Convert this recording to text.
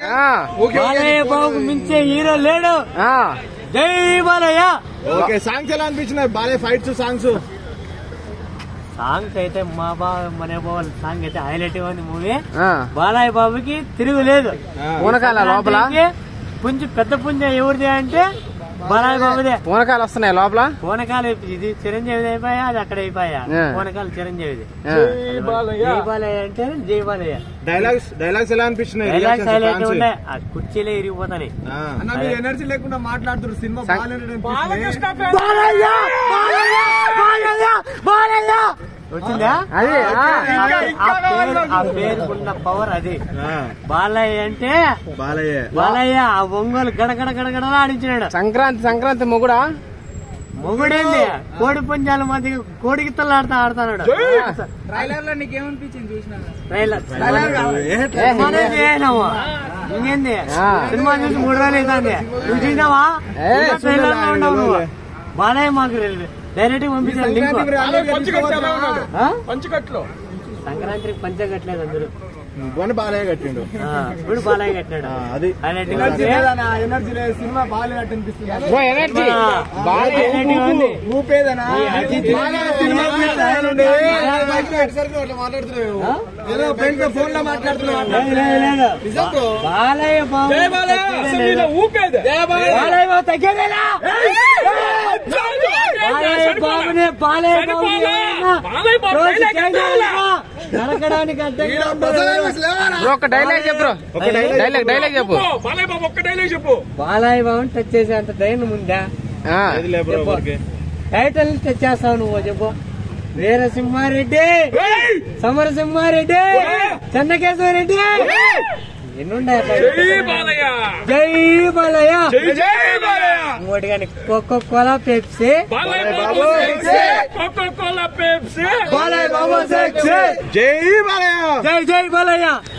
ఆ, బాలయ్య బాబుకు మించే హీరో లేడు ఆ. జై బాలయ్య ఓకే సాంగ్స్ ఎలా అనిపించినాయి బాలే ఫైట్స్ సాంగ్స్ సాంగ్స్ అయితే మా బావ మన బావ సాంగ్ అయితే హైలైట్ గా ఉంది మూవీ ఆ. బాలయ్య బాబుకి తిరుగులేదు పూనకాల లోపల పుంజు పెద్ద పుంజ ఎవరిది అంటే బాలయ్య బాబుదే పూనకాలు వస్తున్నాయి లోపల పూనకాలు ఇది చిరంజీవిది అయిపోయా అది అక్కడ అయిపోయా ఆ. పూనకాలు చిరంజీవిది ఆ. జై బాలయ్య అంటే జై బాలయ్య డైలాగ్స్ డైలాగ్స్ ఎలా అనిపించినాయి డైలాగ్స్ Reactions, హైలైట్ fans? ఉన్నాయి ఆ కుర్చీలే ఇరిగిపోతాయి ఆ. అన్న మీరు ఎనర్జీ లేకుండా మాట్లాడుతున్నారు సినిమా సం- బాగాలేదు బాలయ్య బాలయ్య బాలయ్య బాలయ్య వచ్చిందా అది ఆ. ఆ పేరు ఆ పేరుకున్న పవర్ అది ఆ, బాలయ్య అంటే బాలయ్య బాలయ్య ఆ ఒంగోలు గడగడ గడగడలా ఆడించినాడు సంక్రాంతి సంక్రాంతి మొగుడా మొగుడేంది కోడి పుంజాల మధ్య కోడి గిత్తలు ఆడుతా ఆడుతున్నాడు ట్రైలర్ లో నీకేమనిపించింది చూసిన ట్రైలర్ ఏ, సినిమానే చేయలేము. ఇంకేంది ఆ. సినిమా చూసి మూడు రోజులు అవుతుంది నువ్వు చూసినావా ఏ, ఇంకా ట్రైలర్ లో ఉండవు నువ్వు బాలయ్య మాకు డైరెక్ట్ గా పంపించాను లింక్ ఆ? పంచకట్లో సంక్రాంతికి పంచ కట్టలేదు అందరూ బొని బాలయ్య కట్టిండు ఆ, ఇప్పుడు బాలయ్య కట్టాడు ఆ, అది హైలైట్ గా ఎనర్జీ ఉంది. లేదనా ఎనర్జీ లేదు సినిమా బాగాలేనట్టు అనిపిస్తుంది ఓ ఎనర్జీ ఆ, బాగా హైలైట్ గా ఉంది. ఊపేదనా ఈ అజిత్ సినిమా ఆ? ఏదో ఫ్రెండ్ తో ఫోన్ లో మాట్లాడుతున్నావు లేదు, లేదు, లేదు. బాలయ్య బాబు తగ్గేదే లేదు. బాలయ్య బాబు తగ్గేదేలా? బాలయ్య బాబునే బాలయ్య బాబుని ఎవరైనా రోజు చేయగలరా? నరకడానికి అడ్డంగా ఉంటారు. బ్రో ఒక డైలాగ్ చెప్పు బ్రో ఒక డైలాగ్ డైలాగ్ డైలాగ్ చెప్పు బాలయ్య బాబుని టచ్ చేసేంత ధైర్యం ఉందా ఆ, ఇది లే బ్రో, చెప్పు. ఊరికే. టైటిల్ టచ్ చేస్తావు నువ్వు చెప్పు వీరసింహారెడ్డి సమరసింహారెడ్డి చెన్నకేశ్వరరెడ్డి ఎన్నుండే జై బాలయ్య ఇంకోటి కానీ Coca Cola Pepsi Balayya Babu sexy జై బాలయ్య జై జై బాలయ్య